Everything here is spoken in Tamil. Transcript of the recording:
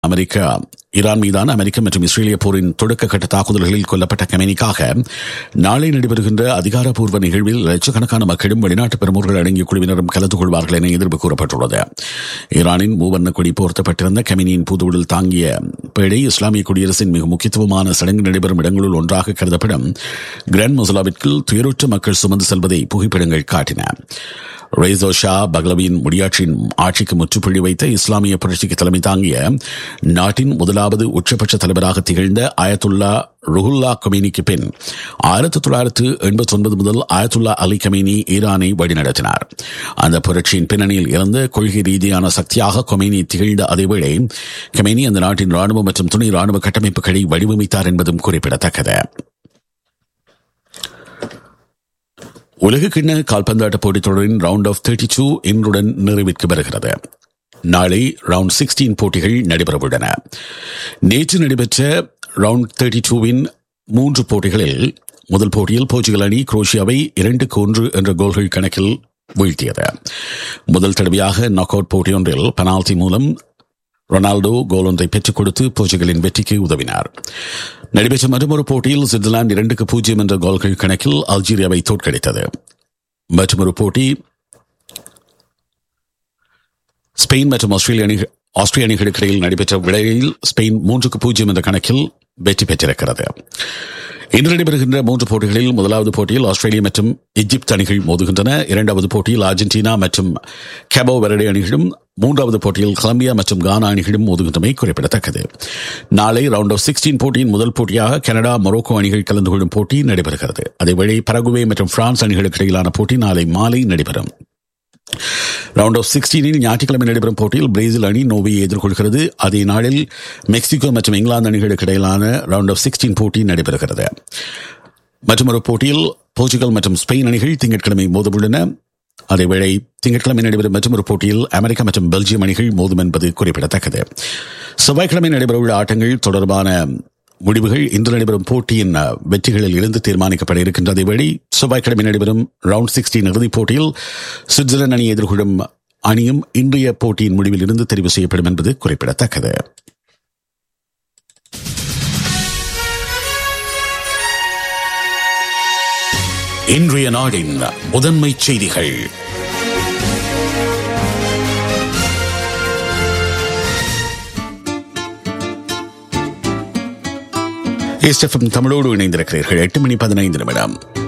அமெரிக்கா ஈரான் மீதான அமெரிக்க மற்றும் இஸ்ரேலிய போரின் தொடக்க கட்ட தாக்குதல்களில் கொல்லப்பட்ட கமேனிக்காக நாளை நடைபெறுகின்ற அதிகாரப்பூர்வ நிகழ்வில் லட்சக்கணக்கான மக்களும் வெளிநாட்டு பிரமுகர்கள் அடங்கிய குழுவினரும் கலந்து கொள்வார்கள் என எதிர்ப்பு கூறப்பட்டுள்ளது ஈரானின் மூவர்ண கொடி போர்த்தப்பட்டிருந்த கமினியின் புதுவுடல் தாங்கிய பேடை இஸ்லாமிய குடியரசின் மிக முக்கியத்துவமான சடங்கு நடைபெறும் இடங்களுள் ஒன்றாக கருதப்படும் கிராண்ட் மொசலாவிற்கு துயருற்ற மக்கள் சுமந்து செல்வதை புகைப்படங்கள் காட்டின ரெய்சோ ஷா பக்லவியின் முடியாட்சியின் ஆட்சிக்கு முற்றுப்புள்ளி வைத்த இஸ்லாமிய புரட்சிக்கு தலைமை தாங்கிய நாட்டின் முதலாவது உச்சபட்ச தலைவராக திகழ்ந்த ஆயத்துல்லா ருஹுல்லா கொமேனிக்கு பின் ஆயிரத்தி தொள்ளாயிரத்து எண்பத்தி ஒன்பது முதல் ஆயத்துல்லா அலி கமேனி ஈரானை வழிநடத்தினார் அந்த புரட்சியின் பின்னணியில் இருந்து கொள்கை ரீதியான சக்தியாக கொமேனி திகழ்ந்த அதேவேளை கமேனி அந்த நாட்டின் ராணுவ மற்றும் துணை ராணுவ கட்டமைப்புகளை வடிவமைத்தார் என்பதும் குறிப்பிடத்தக்கது உலக கிண்ண கால்பந்தாட்ட போட்டித் தொடரின் ரவுண்ட் ஆஃப் தேர்ட்டி டூ இன்றுடன் நிறைவிற்கு வருகிறது நாளை ரவுண்ட் சிக்ஸ்டீன் போட்டிகள் நடைபெறவுள்ளன நேற்று நடைபெற்ற ரவுண்ட் தேர்ட்டி டூவின் மூன்று போட்டிகளில் முதல் போட்டியில் போர்ச்சுகல் அணி குரோஷியாவை இரண்டுக்கு ஒன்று என்ற கோல்கள் கணக்கில் வீழ்த்தியது முதல் தடவையாக நாக் அவுட் போட்டியொன்றில் பெனால்டி மூலம் ரொனால்டோ கோல் ஒன்றை பெற்றுக் கொடுத்து போர்ச்சுகலின் வெற்றிக்கு உதவினார் நடைபெற்ற மற்றொரு போட்டியில் சுவிட்சர்லாந்து இரண்டுக்கு பூஜ்ஜியம் என்ற கோல்கள் கணக்கில் அல்ஜீரியாவை தோற்கடித்தது மற்றொரு போட்டி ஸ்பெயின் மற்றும் ஆஸ்திரேலிய அணி ஆஸ்திரிய அணிகளுக்கு இடையில் நடைபெற்ற விடையில் ஸ்பெயின் மூன்றுக்கு பூஜ்ஜியம் என்ற கணக்கில் வெற்றி பெற்றிருக்கிறது இன்று நடைபெறுகின்ற மூன்று போட்டிகளில் முதலாவது போட்டியில் ஆஸ்திரேலியா மற்றும் எகிப்து அணிகள் மோதுகின்றன இரண்டாவது போட்டியில் அர்ஜென்டினா மற்றும் கேபோ வெரடே அணிகளும் மூன்றாவது போட்டியில் கொலம்பியா மற்றும் கானா அணிகளும் மோதுகின்றமை குறிப்பிடத்தக்கது நாளை ரவுண்ட் ஆஃப் சிக்ஸ்டீன் போட்டியின் முதல் போட்டியாக கனடா மொரோக்கோ அணிகள் கலந்து கொள்ளும் போட்டி நடைபெறுகிறது அதேவேளை பரகுவே மற்றும் பிரான்ஸ் அணிகளுக்கு இடையிலான போட்டி நாளை மாலை நடைபெறும் ரவுண்ட் ஆஃப் சிக்ஸ்டீனில் ஞாயிற்றுக்கிழமை நடைபெறும் போட்டியில் பிரேசில் அணி நோவையை எதிர்கொள்கிறது அதே நாளில் மெக்சிகோ மற்றும் இங்கிலாந்து அணிகளுக்கு இடையிலான ரவுண்ட் ஆஃப் சிக்ஸ்டீன் போட்டி நடைபெறுகிறது மற்றொரு போட்டியில் போர்ச்சுகல் மற்றும் ஸ்பெயின் அணிகள் திங்கட்கிழமை மோதவுள்ளன அதேவேளை திங்கட்கிழமை நடைபெறும் மற்றொரு போட்டியில் அமெரிக்கா மற்றும் பெல்ஜியம் அணிகள் மோதும் என்பது குறிப்பிடத்தக்கது செவ்வாய்க்கிழமை நடைபெறவுள்ள ஆட்டங்கள் தொடர்பான முடிவுகள் இன்று நடைபெறும் போட்டியின் வெற்றிகளில் இருந்து தீர்மானிக்கப்பட இருக்கின்றது வேளை செவ்வாய்க்கிழமை நடைபெறும் ரவுண்ட் சிக்ஸ்டீன் இறுதிப் போட்டியில் சுவிட்சர்லாந்து அணி எதிர்கொள்ளும் அணியும் இன்றைய போட்டியின் முடிவில் இருந்து தெரிவு செய்யப்படும் என்பது குறிப்பிடத்தக்கது இன்றைய நாடின் முதன்மை செய்திகள் எஸ்எஃப்எம் தமிழோடு இணைந்திருக்கிறீர்கள் எட்டு மணி பதினைந்து நிமிடம்